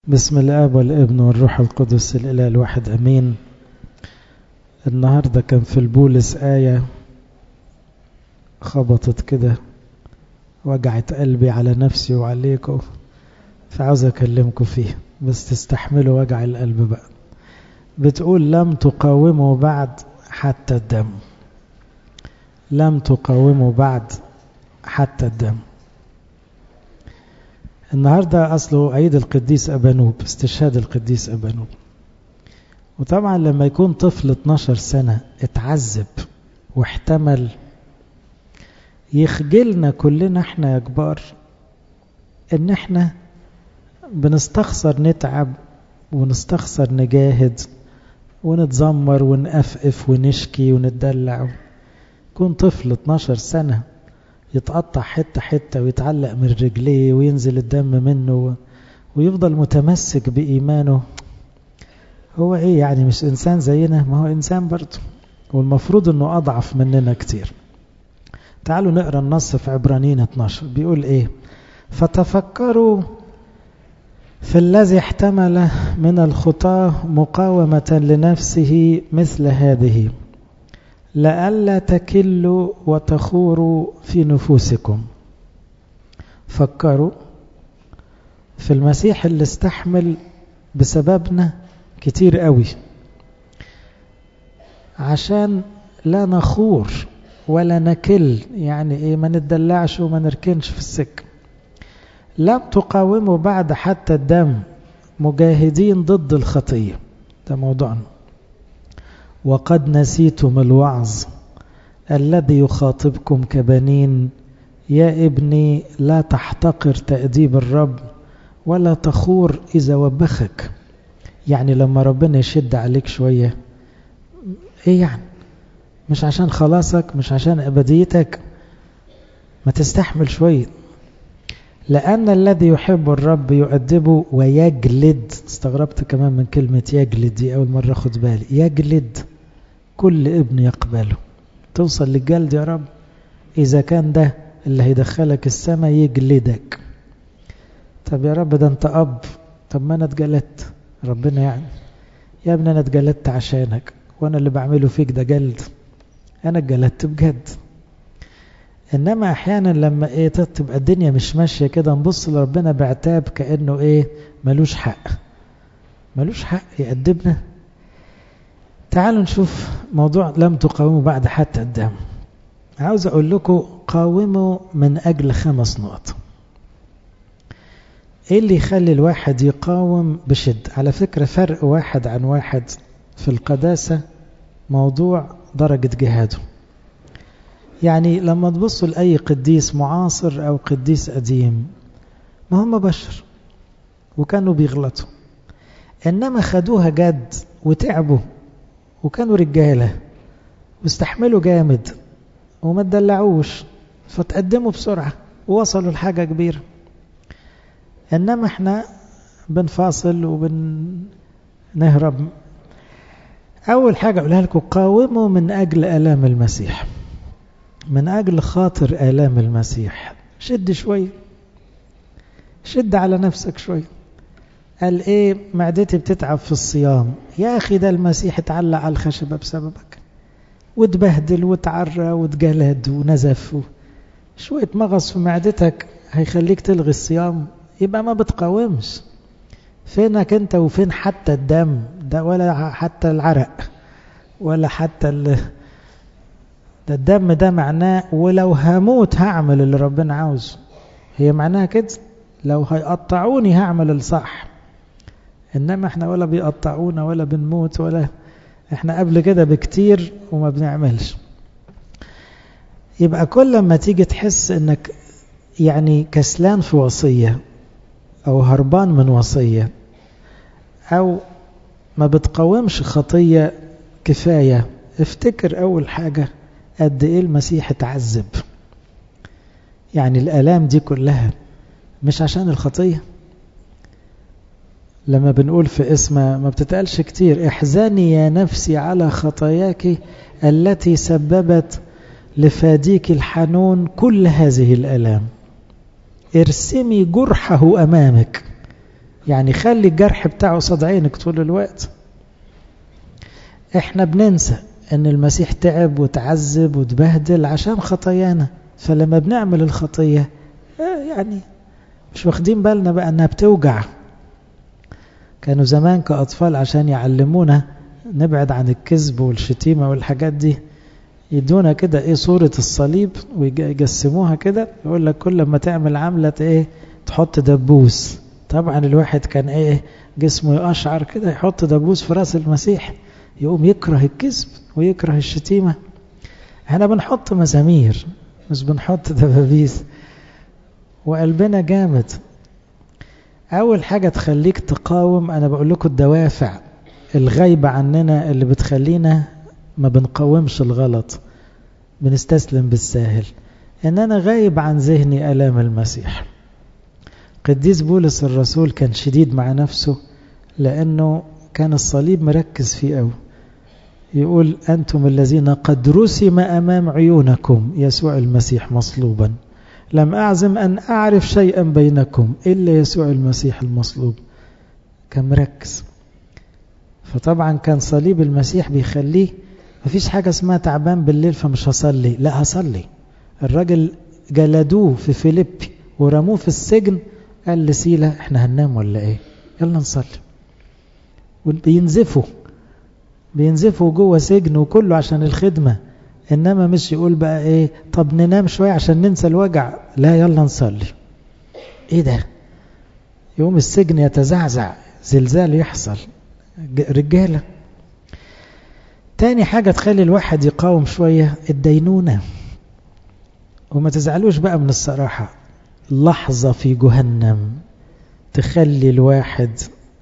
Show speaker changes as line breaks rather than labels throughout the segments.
بسم الاب والابن والروح القدس الاله الواحد امين النهارده كان في البولس ايه خبطت كده وجعت قلبي على نفسي وعليكم فعاوز اكلمكم فيه بس تستحملوا وجع القلب بقى بتقول لم تقاوموا بعد حتى الدم لم تقاوموا بعد حتى الدم النهاردة أصله عيد القديس أبانوب استشهاد القديس أبانوب وطبعا لما يكون طفل 12 سنة اتعذب واحتمل يخجلنا كلنا احنا يا كبار ان احنا بنستخسر نتعب ونستخسر نجاهد ونتذمر ونقفقف ونشكي ونتدلع يكون طفل 12 سنة يتقطع حتة حتة ويتعلق من رجليه وينزل الدم منه ويفضل متمسك بإيمانه هو ايه يعني مش انسان زينا ما هو انسان برضه والمفروض انه اضعف مننا كتير تعالوا نقرا النص في عبرانيين 12 بيقول ايه فتفكروا في الذي احتمل من الخطاه مقاومة لنفسه مثل هذه لئلا تكلوا وتخوروا في نفوسكم فكروا في المسيح اللي استحمل بسببنا كتير قوي عشان لا نخور ولا نكل يعني ايه ما نتدلعش وما نركنش في السكه لم تقاوموا بعد حتى الدم مجاهدين ضد الخطيه ده موضوعنا وقد نسيتم الوعظ الذي يخاطبكم كبنين يا ابني لا تحتقر تأديب الرب ولا تخور إذا وبخك يعني لما ربنا يشد عليك شوية ايه يعني مش عشان خلاصك مش عشان أبديتك ما تستحمل شوية لأن الذي يحب الرب يؤدبه ويجلد استغربت كمان من كلمة يجلد دي أول مرة أخد بالي يجلد كل ابن يقبله توصل للجلد يا رب إذا كان ده اللي هيدخلك السماء يجلدك طب يا رب ده أنت أب طب ما أنا اتجلدت ربنا يعني يا ابني أنا اتجلدت عشانك وأنا اللي بعمله فيك ده جلد أنا اتجلدت بجد انما احيانا لما ايه تبقى الدنيا مش ماشيه كده نبص لربنا بعتاب كانه ايه ملوش حق ملوش حق يأدبنا تعالوا نشوف موضوع لم تقاوموا بعد حتى الدم عاوز اقول لكم قاوموا من اجل خمس نقط ايه اللي يخلي الواحد يقاوم بشد على فكرة فرق واحد عن واحد في القداسة موضوع درجة جهاده يعني لما تبصوا لأي قديس معاصر أو قديس قديم ما هم بشر وكانوا بيغلطوا إنما خدوها جد وتعبوا وكانوا رجالة واستحملوا جامد وما تدلعوش فتقدموا بسرعة ووصلوا لحاجة كبيرة إنما احنا بنفاصل وبنهرب أول حاجة أقولها لكم قاوموا من أجل ألام المسيح من أجل خاطر آلام المسيح شد شوي شد على نفسك شوي قال ايه معدتي بتتعب في الصيام يا اخي ده المسيح اتعلق على الخشبة بسببك وتبهدل وتعرى وتجلد ونزف شوية مغص في معدتك هيخليك تلغي الصيام يبقى ما بتقاومش فينك انت وفين حتى الدم ده ولا حتى العرق ولا حتى ال ده الدم ده معناه ولو هموت هعمل اللي ربنا عاوزه هي معناها كده لو هيقطعوني هعمل الصح انما احنا ولا بيقطعونا ولا بنموت ولا احنا قبل كده بكتير وما بنعملش يبقى كل ما تيجي تحس انك يعني كسلان في وصية او هربان من وصية او ما بتقاومش خطية كفاية افتكر اول حاجة قد ايه المسيح اتعذب يعني الالام دي كلها مش عشان الخطيه لما بنقول في اسمه ما بتتقالش كتير احزني يا نفسي على خطاياك التي سببت لفاديك الحنون كل هذه الالام ارسمي جرحه امامك يعني خلي الجرح بتاعه قصاد عينك طول الوقت احنا بننسى ان المسيح تعب وتعذب وتبهدل عشان خطايانا فلما بنعمل الخطية يعني مش واخدين بالنا بقى انها بتوجع كانوا زمان كأطفال عشان يعلمونا نبعد عن الكذب والشتيمة والحاجات دي يدونا كده ايه صورة الصليب ويقسموها كده يقول لك كل ما تعمل عملة ايه تحط دبوس طبعا الواحد كان ايه جسمه يقشعر كده يحط دبوس في راس المسيح يقوم يكره الكذب ويكره الشتيمة احنا بنحط مسامير مش بنحط دبابيس وقلبنا جامد اول حاجة تخليك تقاوم انا بقول لكم الدوافع الغايبة عننا اللي بتخلينا ما بنقاومش الغلط بنستسلم بالساهل ان انا غايب عن ذهني الام المسيح قديس بولس الرسول كان شديد مع نفسه لانه كان الصليب مركز فيه قوي يقول أنتم الذين قد رسم أمام عيونكم يسوع المسيح مصلوبا لم أعزم أن أعرف شيئا بينكم إلا يسوع المسيح المصلوب كان مركز فطبعا كان صليب المسيح بيخليه مفيش حاجة اسمها تعبان بالليل فمش هصلي لا هصلي الراجل جلدوه في فيليبي ورموه في السجن قال لسيلة احنا هننام ولا ايه يلا نصلي وبينزفوا بينزفوا جوه سجن وكله عشان الخدمة إنما مش يقول بقى إيه طب ننام شوية عشان ننسى الوجع لا يلا نصلي إيه ده يوم السجن يتزعزع زلزال يحصل رجالة تاني حاجة تخلي الواحد يقاوم شوية الدينونة وما تزعلوش بقى من الصراحة لحظة في جهنم تخلي الواحد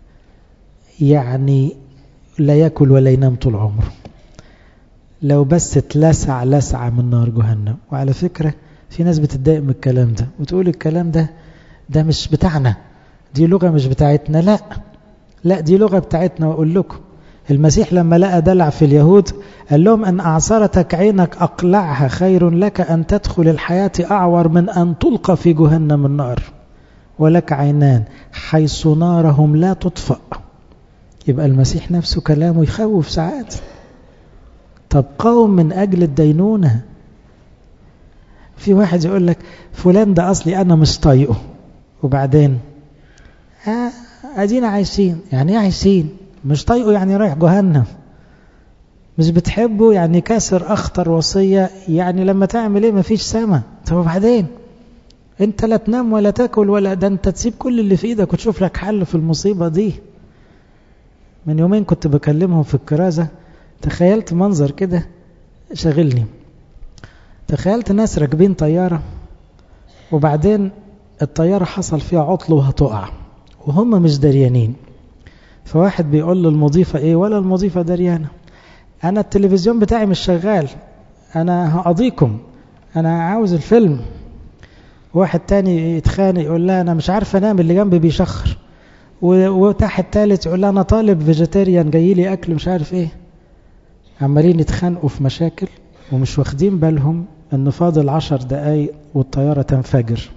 يعني لا يأكل ولا ينام طول عمره لو بس اتلسع لسعة من نار جهنم وعلى فكرة في ناس بتتضايق من الكلام ده وتقول الكلام ده ده مش بتاعنا دي لغة مش بتاعتنا لا لا دي لغة بتاعتنا وأقول لكم المسيح لما لقى دلع في اليهود قال لهم أن أعصرتك عينك أقلعها خير لك أن تدخل الحياة أعور من أن تلقى في جهنم النار ولك عينان حيث نارهم لا تطفأ يبقى المسيح نفسه كلامه يخوف ساعات طب قوم من أجل الدينونة في واحد يقول لك فلان ده أصلي أنا مش طايقه وبعدين آه أدينا عايشين يعني ايه عايشين مش طايقه يعني رايح جهنم مش بتحبه يعني كاسر أخطر وصية يعني لما تعمل ايه مفيش سما طب وبعدين انت لا تنام ولا تاكل ولا ده انت تسيب كل اللي في ايدك وتشوف لك حل في المصيبة دي من يومين كنت بكلمهم في الكرازة تخيلت منظر كده شغلني تخيلت ناس راكبين طيارة وبعدين الطيارة حصل فيها عطل وهتقع وهم مش دريانين فواحد بيقول للمضيفة ايه ولا المضيفة دريانة انا التلفزيون بتاعي مش شغال انا هقضيكم انا عاوز الفيلم واحد تاني يتخانق يقول لا انا مش عارف انام اللي جنبي بيشخر وتحت التالت يقول انا طالب فيجيتيريان جاي لي اكل مش عارف ايه عمالين يتخانقوا في مشاكل ومش واخدين بالهم ان فاضل عشر دقايق والطيارة تنفجر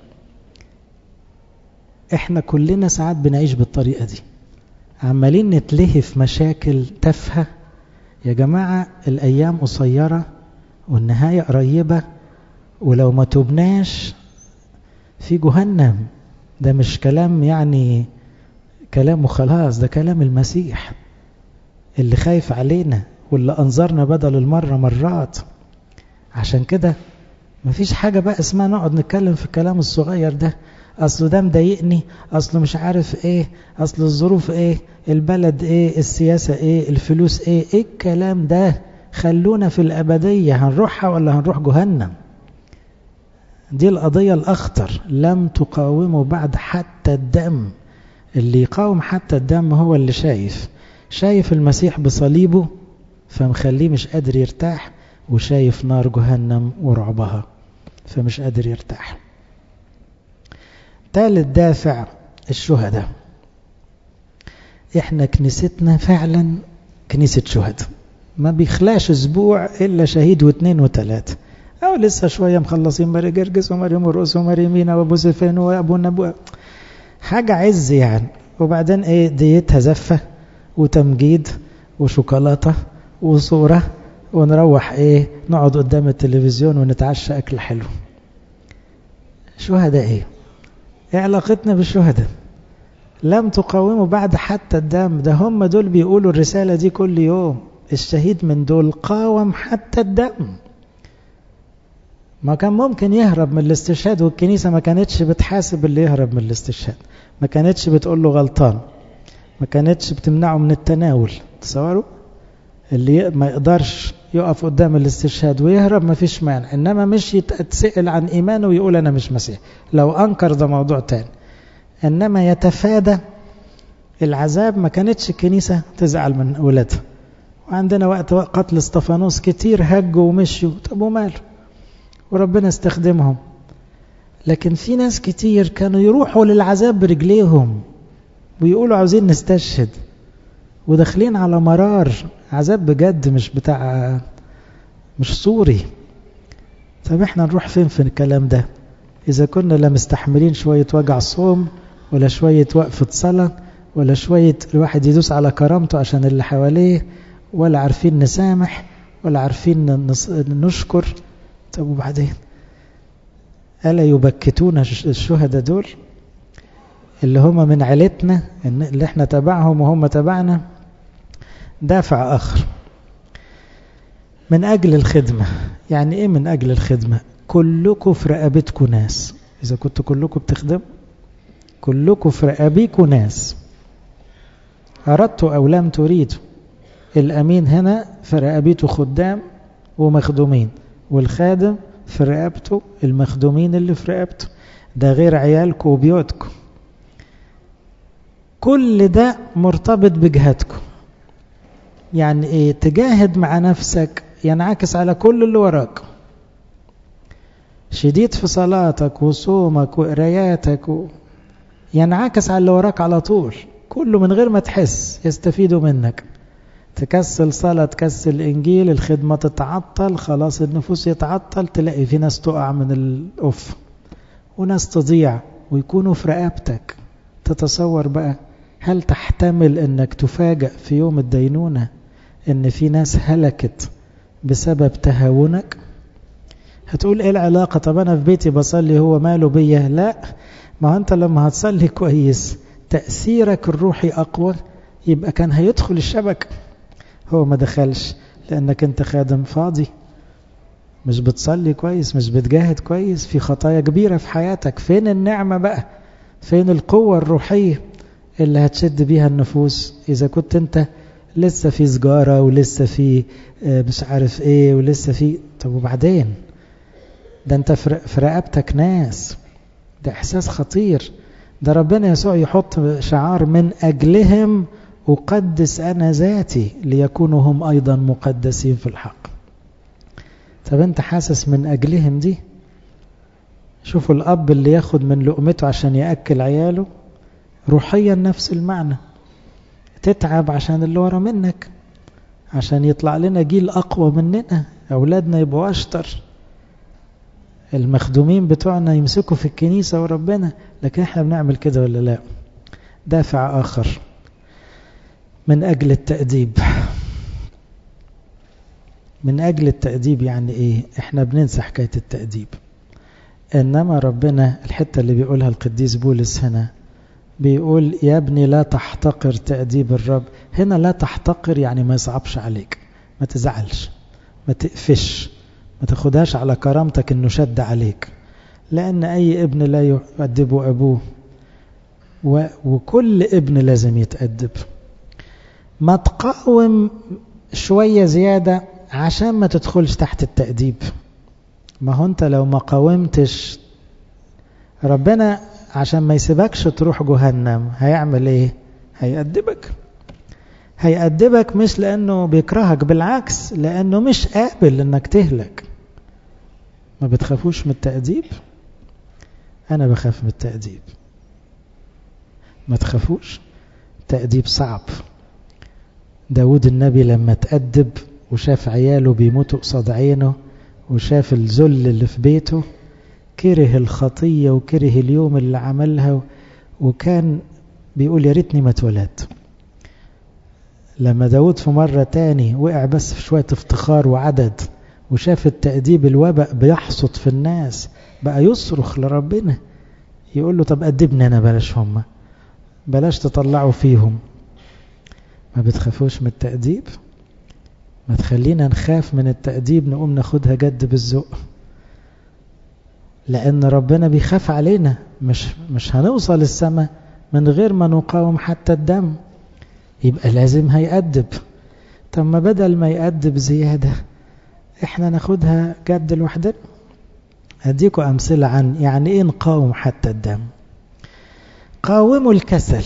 احنا كلنا ساعات بنعيش بالطريقة دي عمالين نتلهي في مشاكل تافهة يا جماعة الايام قصيرة والنهاية قريبة ولو ما تبناش في جهنم ده مش كلام يعني كلامه خلاص ده كلام المسيح اللي خايف علينا واللي أنظرنا بدل المرة مرات عشان كده مفيش حاجة بقى اسمها نقعد نتكلم في الكلام الصغير ده أصله ده مضايقني أصله مش عارف إيه أصل الظروف إيه البلد إيه السياسة إيه الفلوس إيه إيه الكلام ده خلونا في الأبدية هنروحها ولا هنروح جهنم دي القضية الأخطر لم تقاوموا بعد حتى الدم اللي يقاوم حتى الدم هو اللي شايف شايف المسيح بصليبه فمخليه مش قادر يرتاح وشايف نار جهنم ورعبها فمش قادر يرتاح ثالث دافع الشهداء احنا كنيستنا فعلا كنيسة شهداء ما بيخلاش اسبوع الا شهيد واثنين وثلاثة او لسه شوية مخلصين ماري جرجس وماري مرقس وماري مينا وابو سفين وابو نبوة حاجة عز يعني وبعدين ايه ديتها زفة وتمجيد وشوكولاتة وصورة ونروح ايه نقعد قدام التلفزيون ونتعشى اكل حلو شهداء ايه ايه علاقتنا بالشهداء لم تقاوموا بعد حتى الدم ده هم دول بيقولوا الرسالة دي كل يوم الشهيد من دول قاوم حتى الدم ما كان ممكن يهرب من الاستشهاد والكنيسة ما كانتش بتحاسب اللي يهرب من الاستشهاد ما كانتش بتقول له غلطان ما كانتش بتمنعه من التناول تصوروا اللي ما يقدرش يقف قدام الاستشهاد ويهرب ما فيش مانع انما مش يتسأل عن ايمانه ويقول انا مش مسيح لو انكر ده موضوع تاني انما يتفادى العذاب ما كانتش الكنيسة تزعل من ولادها وعندنا وقت قتل استفانوس كتير هجوا ومشوا طب وماله وربنا استخدمهم لكن في ناس كتير كانوا يروحوا للعذاب برجليهم ويقولوا عاوزين نستشهد وداخلين على مرار عذاب بجد مش بتاع مش صوري طب احنا نروح فين في الكلام ده اذا كنا لا مستحملين شوية وجع صوم ولا شوية وقفة صلاة ولا شوية الواحد يدوس على كرامته عشان اللي حواليه ولا عارفين نسامح ولا عارفين نشكر طب وبعدين ألا يبكتون الشهداء دول اللي هم من عيلتنا اللي احنا تبعهم وهم تبعنا دافع آخر من أجل الخدمة يعني إيه من أجل الخدمة كلكم في رقبتكم ناس إذا كنتوا كلكم بتخدموا كلكم في رقبيكم ناس أردتوا أو لم تريدوا الأمين هنا في رقبته خدام ومخدومين والخادم في رقبته المخدومين اللي في رقبته ده غير عيالكم وبيوتكم كل ده مرتبط بجهادكم يعني ايه تجاهد مع نفسك ينعكس على كل اللي وراك شديد في صلاتك وصومك وقراياتك و... ينعكس على اللي وراك على طول كله من غير ما تحس يستفيدوا منك تكسل صلاة تكسل إنجيل الخدمة تتعطل خلاص النفوس يتعطل تلاقي في ناس تقع من الأف وناس تضيع ويكونوا في رقبتك تتصور بقى هل تحتمل أنك تفاجأ في يوم الدينونة أن في ناس هلكت بسبب تهاونك هتقول ايه العلاقة طب أنا في بيتي بصلي هو ماله بيا لا ما أنت لما هتصلي كويس تأثيرك الروحي أقوى يبقى كان هيدخل الشبكة هو ما دخلش لأنك أنت خادم فاضي مش بتصلي كويس مش بتجاهد كويس في خطايا كبيرة في حياتك فين النعمة بقى فين القوة الروحية اللي هتشد بيها النفوس إذا كنت أنت لسه في سجارة ولسه في مش عارف ايه ولسه في طب وبعدين ده انت في رقبتك ناس ده احساس خطير ده ربنا يسوع يحط شعار من اجلهم اقدس انا ذاتي ليكونوا هم ايضا مقدسين في الحق طب انت حاسس من اجلهم دي شوفوا الاب اللي ياخد من لقمته عشان ياكل عياله روحيا نفس المعنى تتعب عشان اللي ورا منك عشان يطلع لنا جيل أقوى مننا أولادنا يبقوا أشطر المخدومين بتوعنا يمسكوا في الكنيسة وربنا لكن احنا بنعمل كده ولا لا دافع آخر من أجل التأديب من أجل التأديب يعني إيه احنا بننسى حكاية التأديب إنما ربنا الحتة اللي بيقولها القديس بولس هنا بيقول يا ابني لا تحتقر تأديب الرب هنا لا تحتقر يعني ما يصعبش عليك ما تزعلش ما تقفش ما تاخدهاش على كرامتك انه شد عليك لأن أي ابن لا يؤدبه أبوه و... وكل ابن لازم يتأدب ما تقاوم شوية زيادة عشان ما تدخلش تحت التأديب ما هو انت لو ما قاومتش ربنا عشان ما يسيبكش تروح جهنم هيعمل ايه هيأدبك هيأدبك مش لأنه بيكرهك بالعكس لأنه مش قابل انك تهلك ما بتخافوش من التأديب أنا بخاف من التأديب ما تخافوش تأديب صعب داود النبي لما تأدب وشاف عياله بيموتوا قصاد عينه وشاف الذل اللي في بيته كره الخطية وكره اليوم اللي عملها وكان بيقول يا ريتني ما اتولدت لما داود في مرة تاني وقع بس في شوية افتخار وعدد وشاف التأديب الوباء بيحصد في الناس بقى يصرخ لربنا يقول له طب أدبني أنا بلاش هما بلاش تطلعوا فيهم ما بتخافوش من التأديب ما تخلينا نخاف من التأديب نقوم ناخدها جد بالذوق لأن ربنا بيخاف علينا مش مش هنوصل السماء من غير ما نقاوم حتى الدم يبقى لازم هيأدب طب ما بدل ما يأدب زيادة احنا ناخدها جد لوحدنا هديكم أمثلة عن يعني ايه نقاوم حتى الدم قاوموا الكسل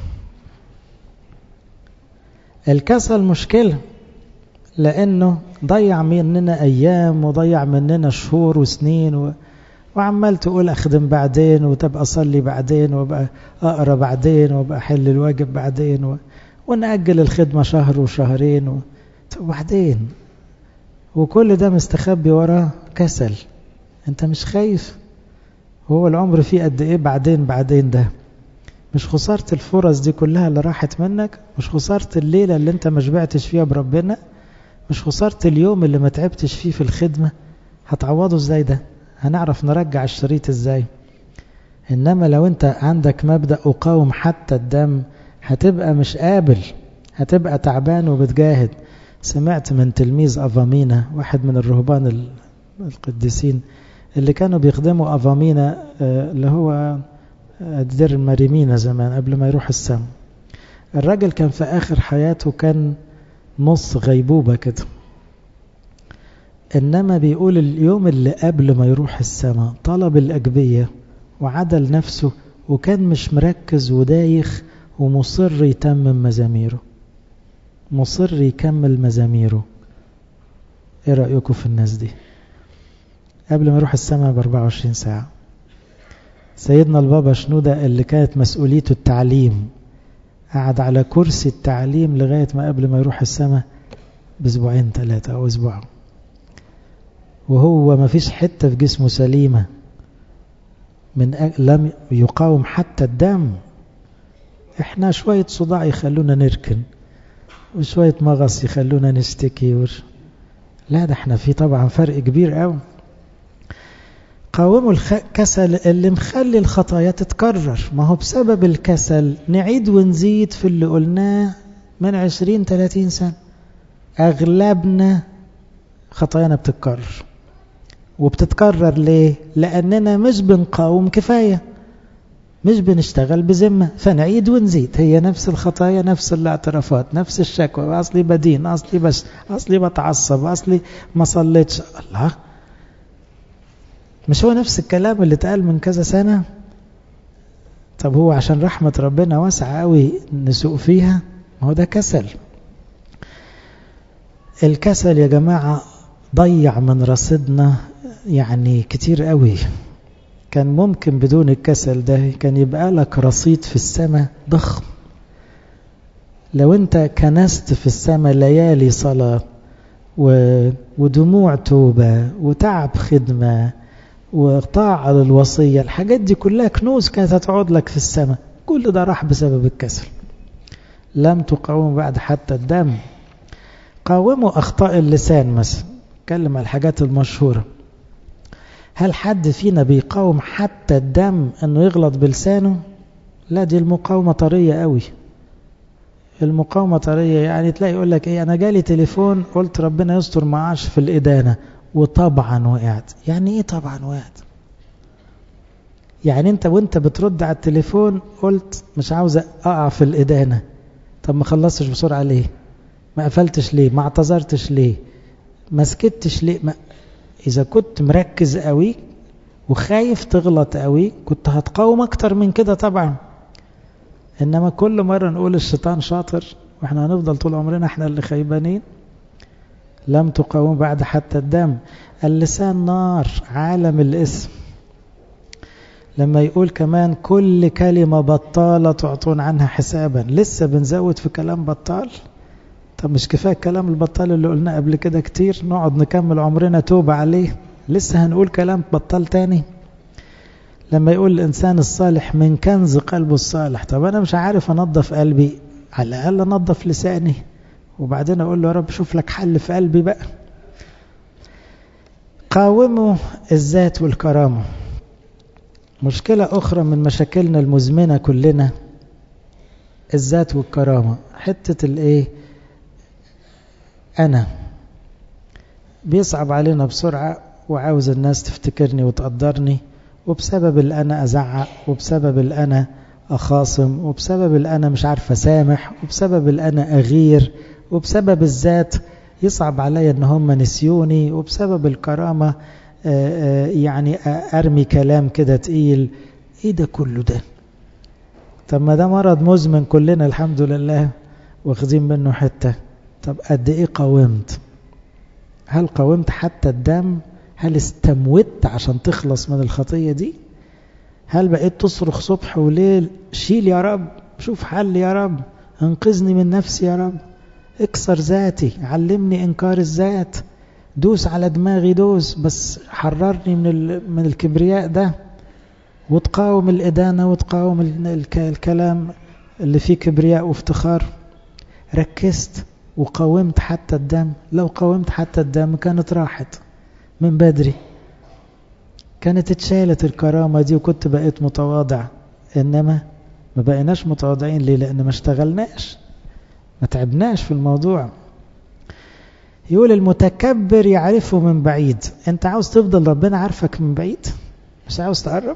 الكسل مشكلة لأنه ضيع مننا أيام وضيع مننا شهور وسنين و... وعمال تقول أخدم بعدين وتبقى أصلي بعدين وبقى أقرأ بعدين وبقى أحل الواجب بعدين و... ونأجل الخدمة شهر وشهرين و... وبعدين وكل ده مستخبي وراه كسل انت مش خايف هو العمر فيه قد ايه بعدين بعدين ده مش خسارة الفرص دي كلها اللي راحت منك مش خسارة الليلة اللي انت ما شبعتش فيها بربنا مش خسارة اليوم اللي ما تعبتش فيه في الخدمة هتعوضه ازاي ده هنعرف نرجع الشريط ازاي انما لو انت عندك مبدأ اقاوم حتى الدم هتبقى مش قابل هتبقى تعبان وبتجاهد سمعت من تلميذ أفامينا واحد من الرهبان القديسين اللي كانوا بيخدموا أفامينا اللي هو دير المريمينا زمان قبل ما يروح السما الراجل كان في آخر حياته كان نص غيبوبة كده إنما بيقول اليوم اللي قبل ما يروح السما طلب الأجبية وعدل نفسه وكان مش مركز ودايخ ومصر يتمم مزاميره مصر يكمل مزاميره ايه رأيكم في الناس دي قبل ما يروح السماء ب 24 ساعة سيدنا البابا شنودة اللي كانت مسؤوليته التعليم قعد على كرسي التعليم لغاية ما قبل ما يروح السماء باسبوعين ثلاثة أو أسبوع وهو ما فيش حتة في جسمه سليمة من أ... لم يقاوم حتى الدم احنا شوية صداع يخلونا نركن وشوية مغص يخلونا نشتكي وش... لا ده احنا في طبعا فرق كبير قوي قاوموا الكسل اللي مخلي الخطايا تتكرر ما هو بسبب الكسل نعيد ونزيد في اللي قلناه من عشرين ثلاثين سنة أغلبنا خطايانا بتتكرر وبتتكرر ليه لأننا مش بنقاوم كفاية مش بنشتغل بذمة فنعيد ونزيد هي نفس الخطايا نفس الاعترافات نفس الشكوى أصلي بدين أصلي بس أصلي بتعصب أصلي ما صليتش الله مش هو نفس الكلام اللي اتقال من كذا سنة طب هو عشان رحمة ربنا واسعة قوي نسوق فيها ما هو ده كسل الكسل يا جماعة ضيع من رصيدنا يعني كتير قوي كان ممكن بدون الكسل ده كان يبقى لك رصيد في السماء ضخم لو انت كنست في السماء ليالي صلاة ودموع توبة وتعب خدمة وطاعة للوصية الحاجات دي كلها كنوز كانت هتقعد لك في السماء كل ده راح بسبب الكسل لم تقاوم بعد حتى الدم قاوموا أخطاء اللسان مثلا اتكلم على الحاجات المشهورة هل حد فينا بيقاوم حتى الدم انه يغلط بلسانه لا دي المقاومة طرية قوي المقاومة طرية يعني تلاقي يقول لك ايه انا جالي تليفون قلت ربنا يستر معاش في الادانة وطبعا وقعت يعني ايه طبعا وقعت يعني انت وانت بترد على التليفون قلت مش عاوز اقع في الادانة طب ما خلصتش بسرعة ليه ما قفلتش ليه ما اعتذرتش ليه ما سكتش ليه ما إذا كنت مركز قوي وخايف تغلط قوي كنت هتقاوم أكتر من كده طبعا إنما كل مرة نقول الشيطان شاطر وإحنا هنفضل طول عمرنا إحنا اللي خيبانين لم تقاوم بعد حتى الدم اللسان نار عالم الاسم لما يقول كمان كل كلمة بطالة تعطون عنها حسابا لسه بنزود في كلام بطال طب مش كفاية الكلام البطال اللي قلناه قبل كده كتير نقعد نكمل عمرنا توبة عليه لسه هنقول كلام بطال تاني لما يقول الإنسان الصالح من كنز قلبه الصالح طب أنا مش عارف أنظف قلبي على الأقل أنظف لساني وبعدين أقول له يا رب شوف لك حل في قلبي بقى قاوموا الذات والكرامة مشكلة أخرى من مشاكلنا المزمنة كلنا الذات والكرامة حتة الإيه أنا بيصعب علينا بسرعة وعاوز الناس تفتكرني وتقدرني وبسبب الأنا أزعق وبسبب الأنا أخاصم وبسبب الأنا مش عارف أسامح وبسبب الأنا أغير وبسبب الذات يصعب عليا ان هم نسيوني وبسبب الكرامة يعني ارمي كلام كده تقيل ايه ده كله ده طب ما ده مرض مزمن كلنا الحمد لله واخذين منه حتة طب قد ايه قاومت هل قاومت حتى الدم هل استموت عشان تخلص من الخطية دي هل بقيت تصرخ صبح وليل شيل يا رب شوف حل يا رب انقذني من نفسي يا رب اكسر ذاتي علمني انكار الذات دوس على دماغي دوس بس حررني من من الكبرياء ده وتقاوم الإدانة وتقاوم الكلام اللي فيه كبرياء وافتخار ركزت وقاومت حتى الدم لو قاومت حتى الدم كانت راحت من بدري كانت اتشالت الكرامة دي وكنت بقيت متواضع إنما ما بقيناش متواضعين ليه لأن ما اشتغلناش ما تعبناش في الموضوع يقول المتكبر يعرفه من بعيد انت عاوز تفضل ربنا عارفك من بعيد مش عاوز تقرب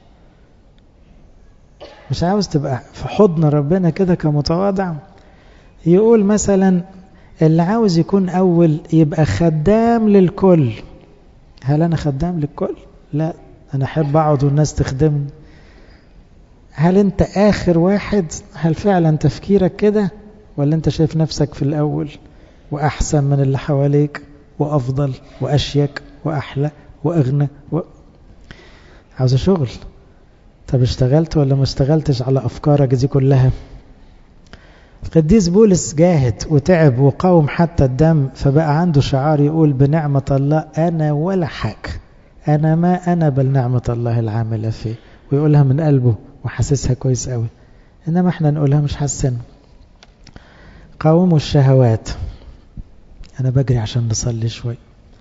مش عاوز تبقى في حضن ربنا كده كمتواضع يقول مثلا اللي عاوز يكون أول يبقى خدام للكل هل أنا خدام للكل؟ لا أنا أحب أقعد والناس تخدمني هل أنت آخر واحد؟ هل فعلا تفكيرك كده؟ ولا أنت شايف نفسك في الأول وأحسن من اللي حواليك وأفضل وأشيك وأحلى وأغنى و... عاوز شغل طب اشتغلت ولا ما اشتغلتش على أفكارك دي كلها القديس بولس جاهد وتعب وقاوم حتى الدم فبقى عنده شعار يقول بنعمة الله أنا ولا حاجة أنا ما أنا بل نعمة الله العاملة فيه ويقولها من قلبه وحاسسها كويس قوي إنما احنا نقولها مش حاسين قاوموا الشهوات أنا بجري عشان نصلي شوي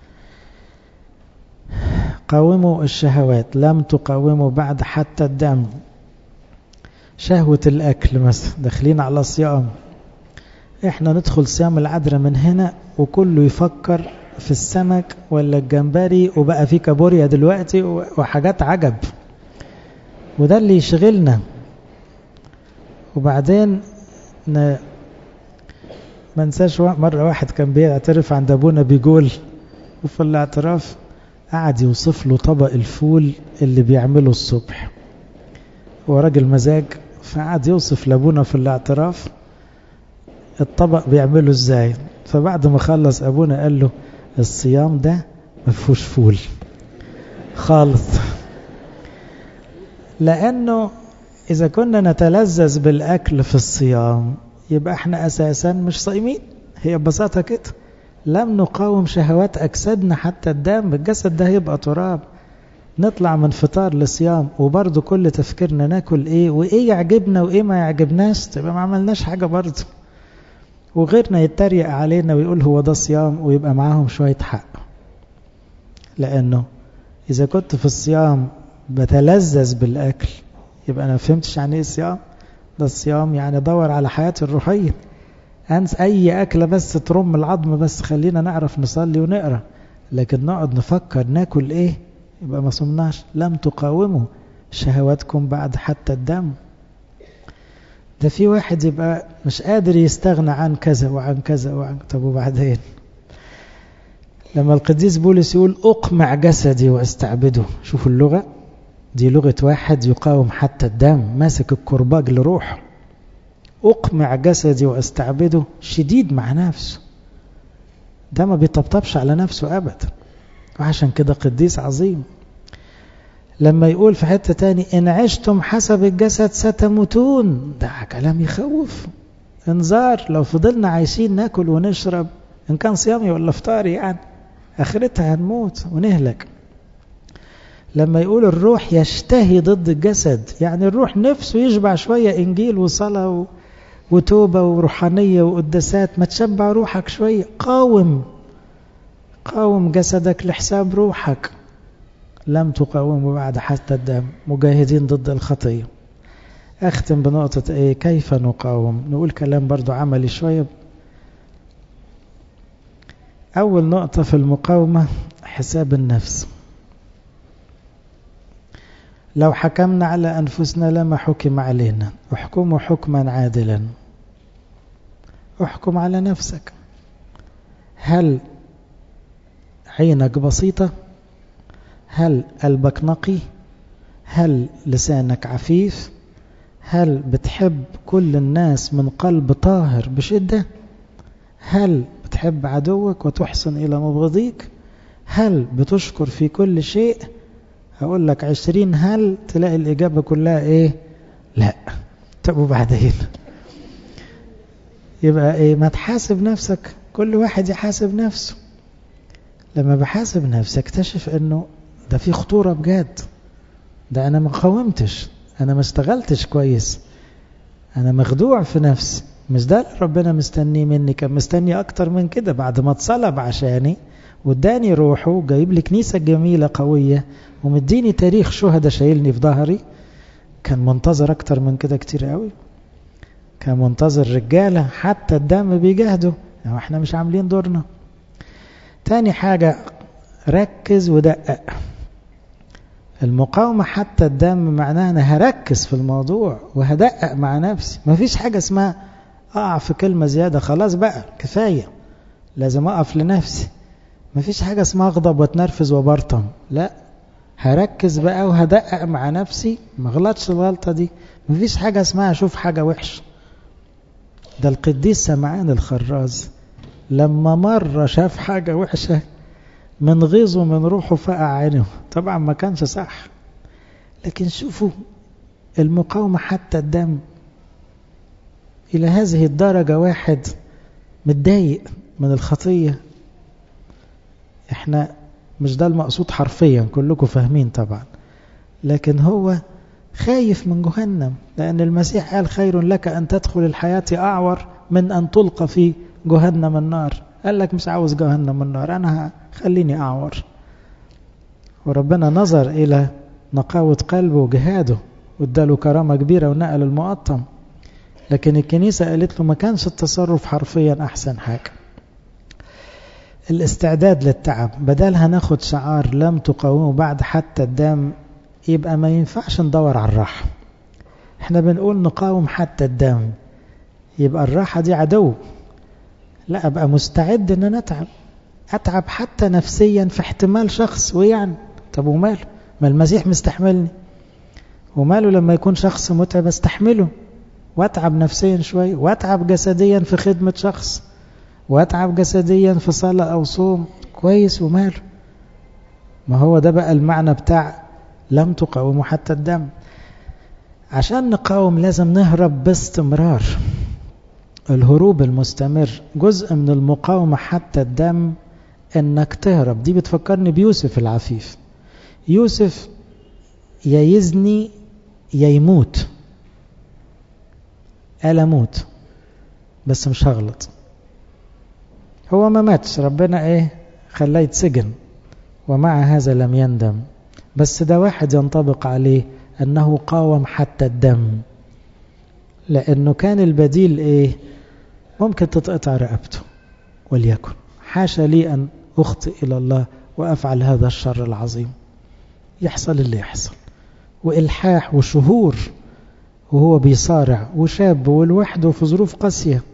قاوموا الشهوات لم تقاوموا بعد حتى الدم شهوة الأكل مثلا داخلين على صيام احنا ندخل صيام العذراء من هنا وكله يفكر في السمك ولا الجمبري وبقى في كابوريا دلوقتي وحاجات عجب وده اللي يشغلنا وبعدين ن... ما انساش مرة واحد كان بيعترف عند أبونا بيقول وفي الاعتراف قعد يوصف له طبق الفول اللي بيعمله الصبح هو راجل مزاج فقعد يوصف لابونا في الاعتراف الطبق بيعمله ازاي فبعد ما خلص ابونا قال له الصيام ده ما فيهوش فول خالص لانه اذا كنا نتلذذ بالاكل في الصيام يبقى احنا اساسا مش صايمين هي ببساطه كده لم نقاوم شهوات اجسادنا حتى الدم الجسد ده هيبقى تراب نطلع من فطار لصيام وبرضه كل تفكيرنا ناكل ايه وايه يعجبنا وايه ما يعجبناش تبقى ما عملناش حاجه برضه وغيرنا يتريق علينا ويقول هو ده صيام ويبقى معاهم شويه حق لانه اذا كنت في الصيام بتلذذ بالاكل يبقى انا ما فهمتش يعني ايه الصيام ده الصيام يعني دور على حياتي الروحيه انس اي اكله بس ترم العظم بس خلينا نعرف نصلي ونقرا لكن نقعد نفكر ناكل ايه يبقى ما صمناش لم تقاوموا شهواتكم بعد حتى الدم ده في واحد يبقى مش قادر يستغنى عن كذا وعن كذا وعن طب وبعدين لما القديس بولس يقول أقمع جسدي واستعبده شوفوا اللغة دي لغة واحد يقاوم حتى الدم ماسك الكرباج لروحه أقمع جسدي واستعبده شديد مع نفسه ده ما بيطبطبش على نفسه أبدا وعشان كده قديس عظيم لما يقول في حتة تاني إن عشتم حسب الجسد ستموتون ده كلام يخوف انذار لو فضلنا عايشين ناكل ونشرب إن كان صيامي ولا فطاري يعني آخرتها هنموت ونهلك لما يقول الروح يشتهي ضد الجسد يعني الروح نفسه يشبع شوية إنجيل وصلاة و... وتوبة وروحانية وقداسات ما تشبع روحك شوية قاوم قاوم جسدك لحساب روحك لم تقاوموا بعد حتى الدم مجاهدين ضد الخطية أختم بنقطة إيه كيف نقاوم نقول كلام برضو عملي شوية أول نقطة في المقاومة حساب النفس لو حكمنا على أنفسنا لما حكم علينا احكموا حكما عادلا احكم على نفسك هل عينك بسيطة هل قلبك نقي هل لسانك عفيف هل بتحب كل الناس من قلب طاهر بشدة هل بتحب عدوك وتحسن إلى مبغضيك هل بتشكر في كل شيء أقول لك عشرين هل تلاقي الإجابة كلها إيه لا طب وبعدين يبقى إيه ما تحاسب نفسك كل واحد يحاسب نفسه لما بحاسب نفسي اكتشف انه ده في خطورة بجد ده انا ما قاومتش انا ما اشتغلتش كويس انا مخدوع في نفسي مش ده اللي ربنا مستنيه مني كان مستني اكتر من كده بعد ما اتصلب عشاني واداني روحه جايب لي كنيسة جميلة قوية ومديني تاريخ شهداء شايلني في ظهري كان منتظر اكتر من كده كتير قوي كان منتظر رجالة حتى الدم بيجاهدوا يعني احنا مش عاملين دورنا تاني حاجة ركز ودقق المقاومة حتى الدم معناها أنا هركز في الموضوع وهدقق مع نفسي مفيش حاجة اسمها أقع في كلمة زيادة خلاص بقى كفاية لازم أقف لنفسي مفيش حاجة اسمها أغضب واتنرفز وبرطم لا هركز بقى وهدقق مع نفسي ما غلطش الغلطة دي مفيش حاجة اسمها أشوف حاجة وحش ده القديس سمعان الخراز لما مرة شاف حاجة وحشة من غيظه من روحه فقع عينه طبعا ما كانش صح لكن شوفوا المقاومة حتى الدم إلى هذه الدرجة واحد متضايق من الخطية احنا مش ده المقصود حرفيا كلكم فاهمين طبعا لكن هو خايف من جهنم لأن المسيح قال خير لك أن تدخل الحياة أعور من أن تلقى في جهنم النار قال لك مش عاوز جهنم النار أنا خليني أعور وربنا نظر إلى نقاوة قلبه وجهاده واداله كرامة كبيرة ونقل المقطم لكن الكنيسة قالت له ما كانش التصرف حرفيا أحسن حاجة الاستعداد للتعب بدلها ناخد شعار لم تقاوموا بعد حتى الدم يبقى ما ينفعش ندور على الراحة احنا بنقول نقاوم حتى الدم يبقى الراحة دي عدو لا أبقى مستعد أن أنا أتعب أتعب حتى نفسيا في احتمال شخص ويعني طب وماله ما المسيح مستحملني وماله لما يكون شخص متعب استحمله واتعب نفسيا شوية واتعب جسديا في خدمة شخص واتعب جسديا في صلاة أو صوم كويس وماله ما هو ده بقى المعنى بتاع لم تقاوموا حتى الدم عشان نقاوم لازم نهرب باستمرار الهروب المستمر جزء من المقاومة حتى الدم انك تهرب دي بتفكرني بيوسف العفيف يوسف يا يزني يا يموت قال اموت بس مش هغلط هو ما ماتش ربنا ايه خلاه يتسجن ومع هذا لم يندم بس ده واحد ينطبق عليه انه قاوم حتى الدم لانه كان البديل ايه ممكن تتقطع رقبته وليكن حاشا لي ان اخطئ الى الله وافعل هذا الشر العظيم يحصل اللي يحصل والحاح وشهور وهو بيصارع وشاب ولوحده في ظروف قاسيه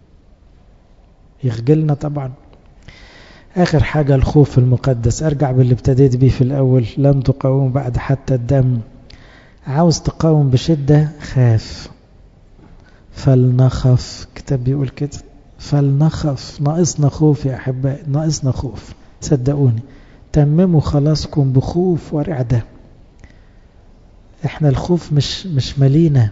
يخجلنا طبعا آخر حاجة الخوف المقدس أرجع باللي ابتديت بيه في الأول لم تقاوم بعد حتى الدم عاوز تقاوم بشدة خاف فلنخف كتاب بيقول كده فلنخف ناقصنا خوف يا أحبائي ناقصنا خوف صدقوني تمموا خلاصكم بخوف ورعدة احنا الخوف مش مش ملينا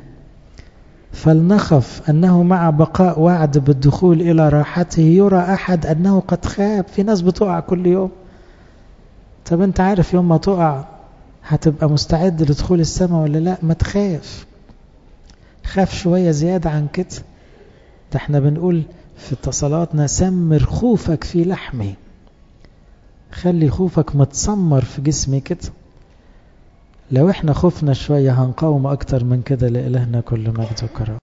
فلنخف أنه مع بقاء وعد بالدخول إلى راحته يرى أحد أنه قد خاب في ناس بتقع كل يوم طب أنت عارف يوم ما تقع هتبقى مستعد لدخول السماء ولا لا ما تخاف خاف شوية زيادة عن كده ده احنا بنقول في اتصالاتنا سمر خوفك في لحمي خلي خوفك متسمر في جسمي كده لو احنا خفنا شوية هنقاوم اكتر من كده لإلهنا كل مجد وكرم